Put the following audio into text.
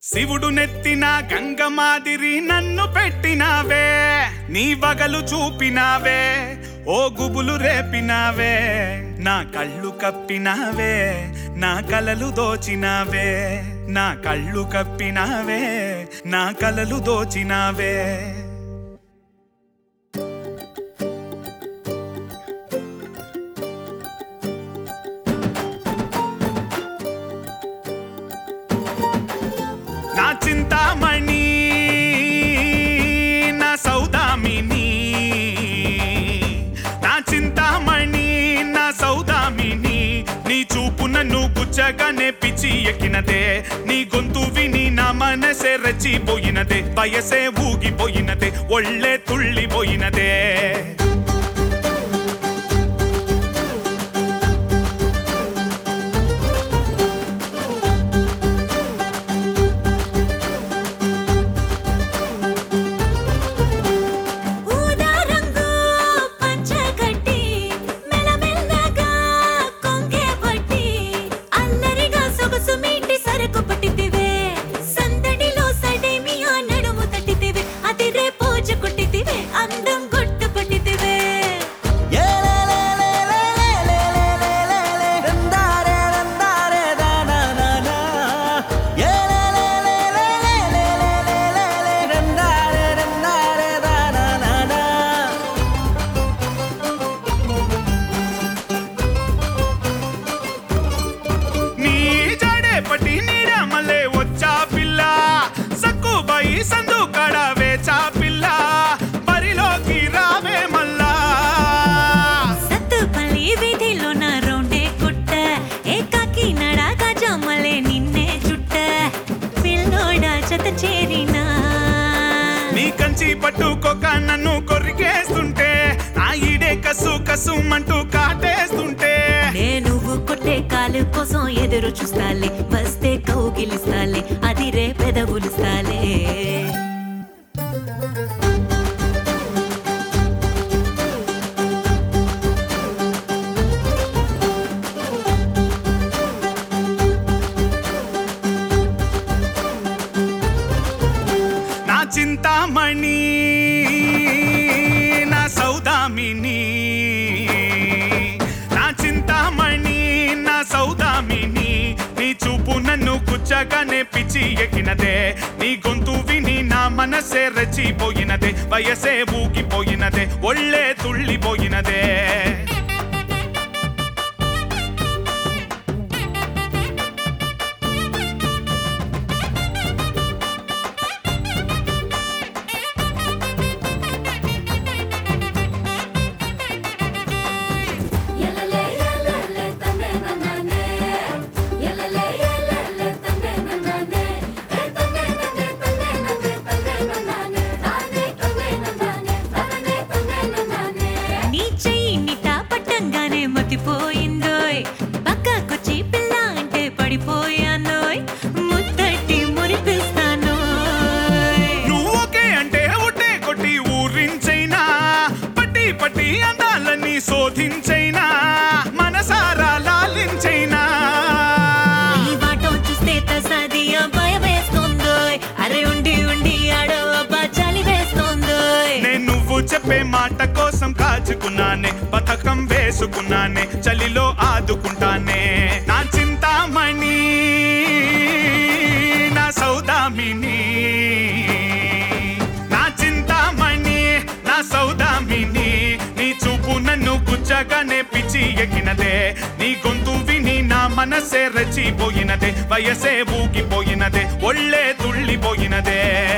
శివుడు నెత్తిన గంగ మాదిరి నన్ను పెట్టినావే నీ వగలు చూపినావే ఓ గుబులు రేపినావే నా కళ్ళు కప్పినావే నా కలలు దోచినావే నా కళ్ళు కప్పినావే నా కలలు దోచినావే నా చింతామణి నా సౌదామిని నా చింతామణి నా సౌదామిని నీ చూపు నన్ను గుచ్చగానే పిచ్చి ఎక్కినదే నీ గొంతు విని నా మనసే రచ్చిపోయినదే వయసే ఊగిపోయినదే ఒళ్ళే తుళ్ళిపోయినదే ఊదా రంగు పంచగట్టి మెల్లమెల్లగా కొంగే పట్టి అల్లరిగా సొగసు మీటి సరకు పట్టితివే సందడిలో సడేమియా నడుము తట్టితివే అదిరే పోజ కొట్టితివే అందం గుట్టు పట్టితివే నీ జడే పట్టి నీడమలే వచ్చా పిల్ల సక్కుబాయి సందు కడ వేచా పిల్ల బరిలోకి రావే మల్లా సత్తుపల్లి వీధిలో నా రౌండే కుట్ట ఏకాకి నడాగా జమ్మలే నిన్నే చుట్ట పిల్లోడా జత చేరినా నీ కంచి పట్టుకోక నన్ను కొరికేస్తుంటే నా ఈడే కసు కసుమంటూ కాటేస్తుంటే నే నువ్వు కొట్టే కాలు కోసం ఎదురు చూస్తాలే వస్తే కౌగిలిస్తాలే అది రే పెదవులిస్తాలే నా చింతామణి నా సౌదామిని నా చింతామణి నా సౌదామిని నీ చూపు నన్ను గుచ్చగానే పిచ్చి ఎక్కినదే నీ గొంతు విని నా మనసే రచ్చిపోయినదే వయసే ఊగిపోయినదే ఒళ్ళే తుళ్ళిపోయినదే నీ చెయ్యి నిట పట్టంగానే మతిపోయిందోయ్ పక్కకొచ్చి పిల్ల అంటే పడిపోయానోయ్ ముద్దటి మురిపిస్తానోయ్ నువ్వొకే అంటే ఉట్టే కొట్టి ఊరించైనా పట్టి పట్టి అందాలని శోధించైనా మనసారా లాలించైనా ఈ వాటం చూస్తే తసదియా భయం వేస్తోందోయ్ అరే ఉండి ఉండి ఆడో అబ్బా చలి వేస్తోందోయ్ నేను నువ్వు చెప్పే మాట కోసం కాచుకున్నానే పథకం వేసుకున్నానే చలిలో ఆదుకుంటానే నా చింతామణి నా సౌదామిని నా చింతామణి నా సౌదామిని నీ చూపు నన్ను గుచ్చగానే పిచ్చి ఎక్కినదే నీ గొంతు విని నా మనసే రచ్చిపోయినదే వయసే ఊగిపోయినదే ఒళ్ళే తుళ్ళిపోయినదే